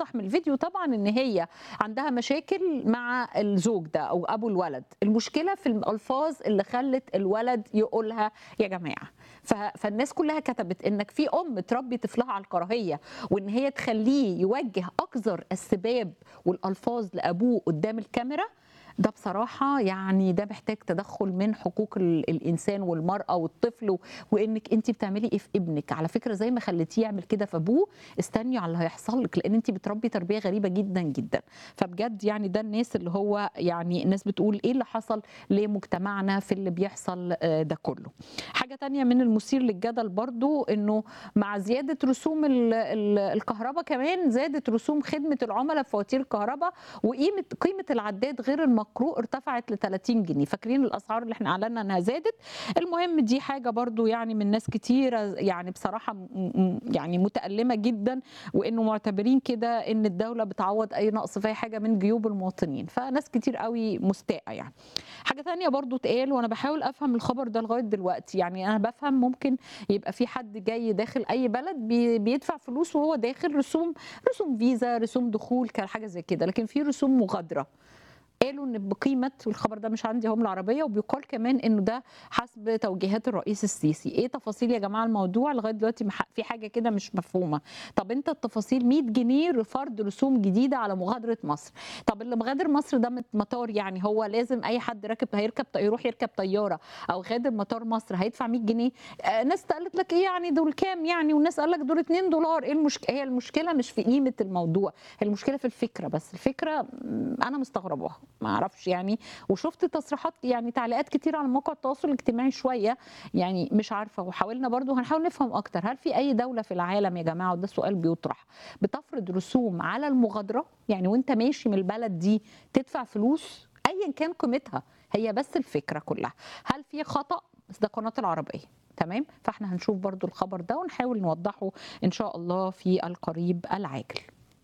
واضح من الفيديو طبعا ان هي عندها مشاكل مع الزوج ده او ابو الولد المشكله في الالفاظ اللي خلت الولد يقولها يا جماعه ف- فالناس كلها كتبت انك في ام تربي طفلها على الكراهيه وان هي تخليه يوجه اقذر السباب والالفاظ لابوه قدام الكاميرا ده بصراحة يعني ده محتاج تدخل من حقوق ال- الإنسان والمرأة والطفل و- وإنك أنت بتعملي إيه في ابنك على فكرة زي ما خليتيه يعمل كده في أبوه استني على اللي هيحصل لك لأن أنت بتربي تربية غريبة جدا جدا فبجد يعني ده الناس اللي هو يعني الناس بتقول إيه اللي حصل لمجتمعنا في اللي بيحصل آه، ده كله حاجة تانية من المثير للجدل برضو إنه مع زيادة رسوم ال- ال- الكهرباء كمان زادت رسوم خدمة العملاء في فواتير الكهرباء وقيمه قيمه العداد غير المقروء ارتفعت ل 30 جنيه فاكرين الاسعار اللي احنا اعلنا انها زادت المهم دي حاجه برضو يعني من ناس كتيره يعني بصراحه م- م- يعني متالمه جدا وانه معتبرين كده ان الدوله بتعوض اي نقص في اي حاجه من جيوب المواطنين فناس كتير قوي مستاءه يعني حاجه تانية برضو اتقال وانا بحاول افهم الخبر ده لغايه دلوقتي يعني انا بفهم ممكن يبقى في حد جاي داخل اي بلد بي- بيدفع فلوس وهو داخل رسوم رسوم فيزا رسوم دخول كان حاجه زي كده لكن في رسوم مغادره قالوا ان بقيمه والخبر ده مش عندي هم العربيه وبيقال كمان انه ده حسب توجيهات الرئيس السيسي ايه تفاصيل يا جماعه الموضوع لغايه دلوقتي مح- في حاجه كده مش مفهومه طب انت التفاصيل 100 جنيه لفرض رسوم جديده على مغادره مصر طب اللي مغادر مصر ده مت- مطار يعني هو لازم اي حد راكب هيركب يروح يركب طياره او غادر مطار مصر هيدفع 100 جنيه آه ناس قالت لك ايه يعني دول كام يعني والناس قال لك دول 2 دولار ايه المشكله هي المشكله مش في قيمه الموضوع هي المشكله في الفكره بس الفكره م، انا مستغرباها ما اعرفش يعني وشفت تصريحات يعني تعليقات كتير على مواقع التواصل الاجتماعي شويه يعني مش عارفه وحاولنا برضو هنحاول نفهم اكتر هل في اي دوله في العالم يا جماعه وده سؤال بيطرح بتفرض رسوم على المغادره يعني وانت ماشي من البلد دي تدفع فلوس ايا كان قيمتها هي بس الفكره كلها هل في خطا بس ده قناه العربيه تمام فاحنا هنشوف برضو الخبر ده ونحاول نوضحه ان شاء الله في القريب العاجل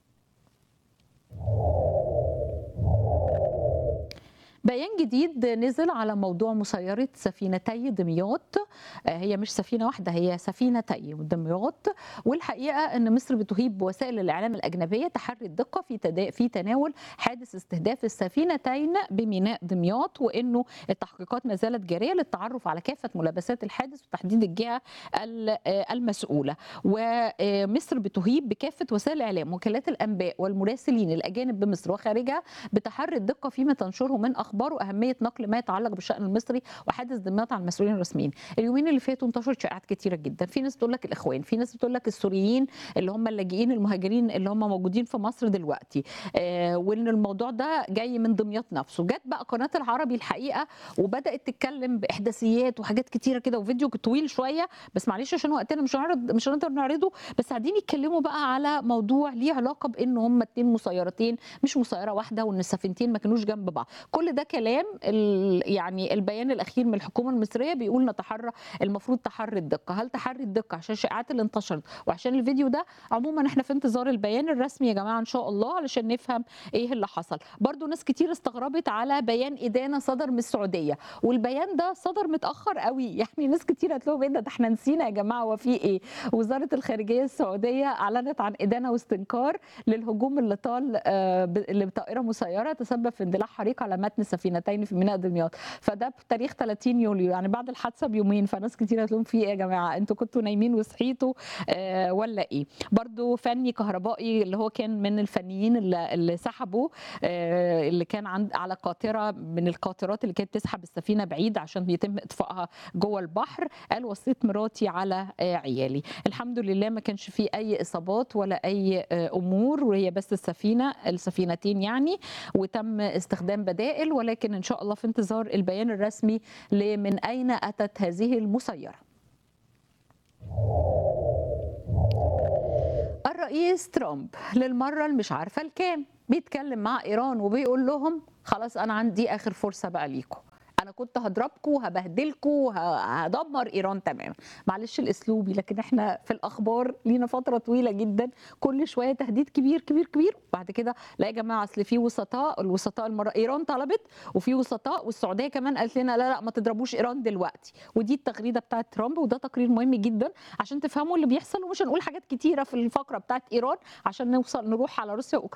بيان جديد نزل على موضوع مسيرة سفينتي دمياط آه، هي مش سفينة واحدة هي سفينتي دمياط والحقيقة أن مصر بتهيب بوسائل الإعلام الأجنبية تحري الدقة في تدا... في تناول حادث استهداف السفينتين بميناء دمياط وأنه التحقيقات ما زالت جارية للتعرف على كافة ملابسات الحادث وتحديد الجهة ال- آه، المسؤولة ومصر بتهيب بكافة وسائل الإعلام وكالات الأنباء والمراسلين الأجانب بمصر وخارجها بتحري الدقة فيما تنشره من أخبار وأهمية نقل ما يتعلق بالشأن المصري وحادث دمياط عن المسؤولين الرسميين اليومين اللي فاتوا انتشرت شائعات كتيرة جدا في ناس تقول لك الإخوان في ناس بتقول لك السوريين اللي هم اللاجئين المهاجرين اللي هم موجودين في مصر دلوقتي آه وان الموضوع ده جاي من دمياط نفسه جت بقى قناة العربي الحقيقة وبدأت تتكلم بإحداثيات وحاجات كتيرة كده وفيديو طويل شوية بس معلش عشان وقتنا مش هنعرض مش هنقدر نعرضه بس قاعدين يتكلموا بقى على موضوع ليه علاقة بان هم اتنين مسيرتين مش مسيرة واحدة وان السفينتين ما كانوش جنب بعض كل ده كلام ال- يعني البيان الاخير من الحكومه المصريه بيقول نتحرى المفروض تحري الدقه هل تحري الدقه عشان الشائعات اللي انتشرت وعشان الفيديو ده عموما احنا في انتظار البيان الرسمي يا جماعه ان شاء الله علشان نفهم ايه اللي حصل برضو ناس كتير استغربت على بيان ادانه صدر من السعوديه والبيان ده صدر متاخر قوي يعني ناس كتير هتلاقوا ايه ده ده احنا نسينا يا جماعه هو في ايه وزاره الخارجيه السعوديه اعلنت عن ادانه واستنكار للهجوم اللي طال آه، ب- اللي بطائره مسيره تسبب في اندلاع حريق على متن سفينتين في ميناء دمياط فده بتاريخ 30 يوليو يعني بعد الحادثه بيومين فناس كتير هتلوم في ايه يا جماعه انتوا كنتوا نايمين وصحيتوا آه، ولا ايه برضو فني كهربائي اللي هو كان من الفنيين اللي, اللي سحبوا آه، اللي كان عند على قاطره من القاطرات اللي كانت تسحب السفينه بعيد عشان بيتم اطفائها جوه البحر قال وصيت مراتي على آه، عيالي الحمد لله ما كانش فيه اي اصابات ولا اي آه، امور وهي بس السفينه السفينتين يعني وتم استخدام بدائل ولكن ان شاء الله في انتظار البيان الرسمي لمن اين اتت هذه المسيره الرئيس ترامب للمره المش عارفه الكام بيتكلم مع ايران وبيقول لهم خلاص انا عندي اخر فرصه بقى ليكم انا كنت هضربكم وهبهدلكم هدمر ايران تماما معلش الاسلوبي لكن احنا في الاخبار لينا فتره طويله جدا كل شويه تهديد كبير كبير كبير بعد كده لا يا جماعه اصل في وسطاء الوسطاء المره ايران طلبت وفي وسطاء والسعوديه كمان قالت لنا لا لا ما تضربوش ايران دلوقتي ودي التغريده بتاعت ترامب وده تقرير مهم جدا عشان تفهموا اللي بيحصل ومش هنقول حاجات كتيره في الفقره بتاعت ايران عشان نوصل نروح على روسيا